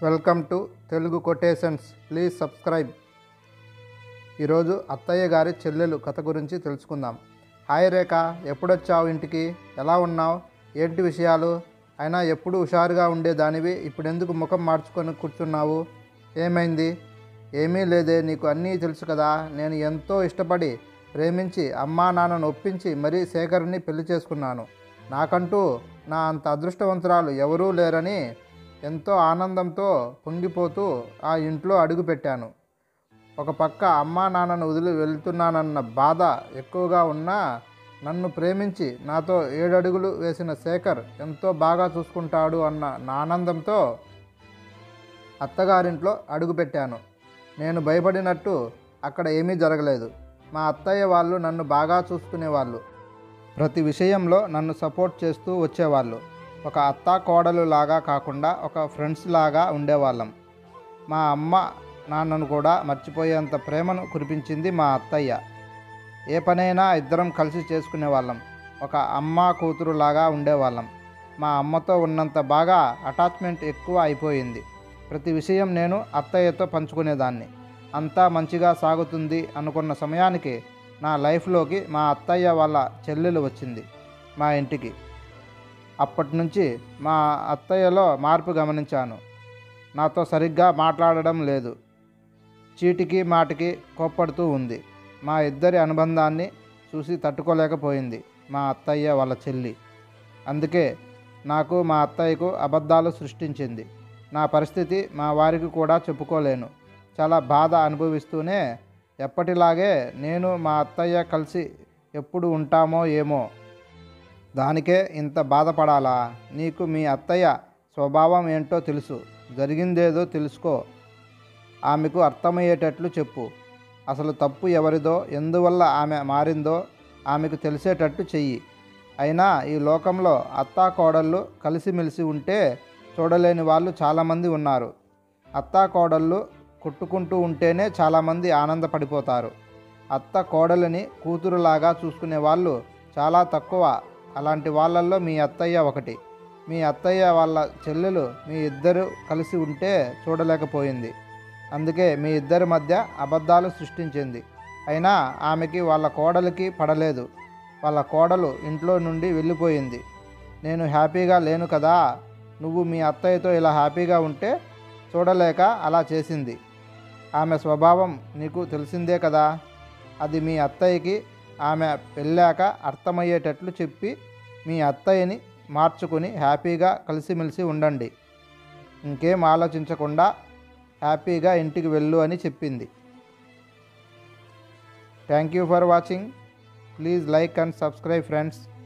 welcome to Telugu quotations please subscribe ఈరోజు అత్తయ్య గారి చెల్లెలు కథ గురించి తెలుసుకుందాం హాయ్ రేఖ ఎప్పుడొచ్చావు ఇంటికి ఎలా ఉన్నావు ఏంటి విషయాలు అయినా ఎప్పుడు హుషారుగా ఉండేదానివి ఇప్పుడెందుకు ముఖం మార్చుకొని కూర్చున్నావు ఏమైంది ఏమీ లేదే నీకు అన్నీ తెలుసు కదా నేను ఎంతో ఇష్టపడి ప్రేమించి అమ్మా నాన్నను ఒప్పించి మరీ శేఖర్ని పెళ్లి చేసుకున్నాను నాకంటూ నా అంత అదృష్టవంతురాలు ఎవరూ లేరని ఎంతో ఆనందంతో పొంగిపోతూ ఆ ఇంట్లో అడుగుపెట్టాను ఒక పక్క అమ్మా నాన్నను వదిలి వెళ్తున్నానన్న బాధ ఎక్కువగా ఉన్నా నన్ను ప్రేమించి నాతో ఏడడుగులు వేసిన శేఖర్ ఎంతో బాగా చూసుకుంటాడు అన్న నా ఆనందంతో అత్తగారింట్లో అడుగుపెట్టాను నేను భయపడినట్టు అక్కడ ఏమీ జరగలేదు మా అత్తయ్య వాళ్ళు నన్ను బాగా చూసుకునేవాళ్ళు ప్రతి విషయంలో నన్ను సపోర్ట్ చేస్తూ వచ్చేవాళ్ళు ఒక అత్తా కోడలు లాగా కాకుండా ఒక ఫ్రెండ్స్ లాగా ఉండేవాళ్ళం మా అమ్మ నాన్నను కూడా మర్చిపోయేంత ప్రేమను కురిపించింది మా అత్తయ్య ఏ పనైనా ఇద్దరం కలిసి చేసుకునేవాళ్ళం ఒక అమ్మ కూతురు లాగా ఉండేవాళ్ళం మా అమ్మతో ఉన్నంత బాగా అటాచ్మెంట్ ఎక్కువ అయిపోయింది ప్రతి విషయం నేను అత్తయ్యతో పంచుకునేదాన్ని అంతా మంచిగా సాగుతుంది అనుకున్న సమయానికి నా లైఫ్లోకి మా అత్తయ్య వాళ్ళ చెల్లెలు వచ్చింది మా ఇంటికి అప్పటి నుంచి మా అత్తయ్యలో మార్పు గమనించాను నాతో సరిగ్గా మాట్లాడడం లేదు చీటికి మాటికి కోప్పడుతూ ఉంది మా ఇద్దరి అనుబంధాన్ని చూసి తట్టుకోలేకపోయింది మా అత్తయ్య వాళ్ళ చెల్లి అందుకే నాకు మా అత్తయ్యకు అబద్ధాలు సృష్టించింది నా పరిస్థితి మా వారికి కూడా చెప్పుకోలేను చాలా బాధ అనుభవిస్తూనే ఎప్పటిలాగే నేను మా అత్తయ్య కలిసి ఎప్పుడు ఉంటామో ఏమో దానికే ఇంత బాధపడాలా నీకు మీ అత్తయ్య స్వభావం ఏంటో తెలుసు జరిగిందేదో తెలుసుకో ఆమెకు అర్థమయ్యేటట్లు చెప్పు అసలు తప్పు ఎవరిదో ఎందువల్ల ఆమె మారిందో ఆమెకు తెలిసేటట్టు చెయ్యి అయినా ఈ లోకంలో అత్తా కోడళ్ళు కలిసిమెలిసి ఉంటే చూడలేని వాళ్ళు చాలామంది ఉన్నారు అత్తా కోడళ్ళు కొట్టుకుంటూ ఉంటేనే చాలామంది ఆనందపడిపోతారు అత్త కోడలని కూతురులాగా చూసుకునే వాళ్ళు చాలా తక్కువ అలాంటి వాళ్ళల్లో మీ అత్తయ్య ఒకటి మీ అత్తయ్య వాళ్ళ చెల్లెలు మీ ఇద్దరు కలిసి ఉంటే చూడలేకపోయింది అందుకే మీ ఇద్దరి మధ్య అబద్ధాలు సృష్టించింది అయినా ఆమెకి వాళ్ళ కోడలికి పడలేదు వాళ్ళ కోడలు ఇంట్లో నుండి వెళ్ళిపోయింది నేను హ్యాపీగా లేను కదా నువ్వు మీ అత్తయ్యతో ఇలా హ్యాపీగా ఉంటే చూడలేక అలా చేసింది ఆమె స్వభావం నీకు తెలిసిందే కదా అది మీ అత్తయ్యకి ఆమె పెళ్ళాక అర్థమయ్యేటట్లు చెప్పి మీ అత్తయ్యని మార్చుకుని హ్యాపీగా కలిసిమెలిసి ఉండండి ఇంకేం ఆలోచించకుండా హ్యాపీగా ఇంటికి వెళ్ళు అని చెప్పింది thank you for watching please like and subscribe friends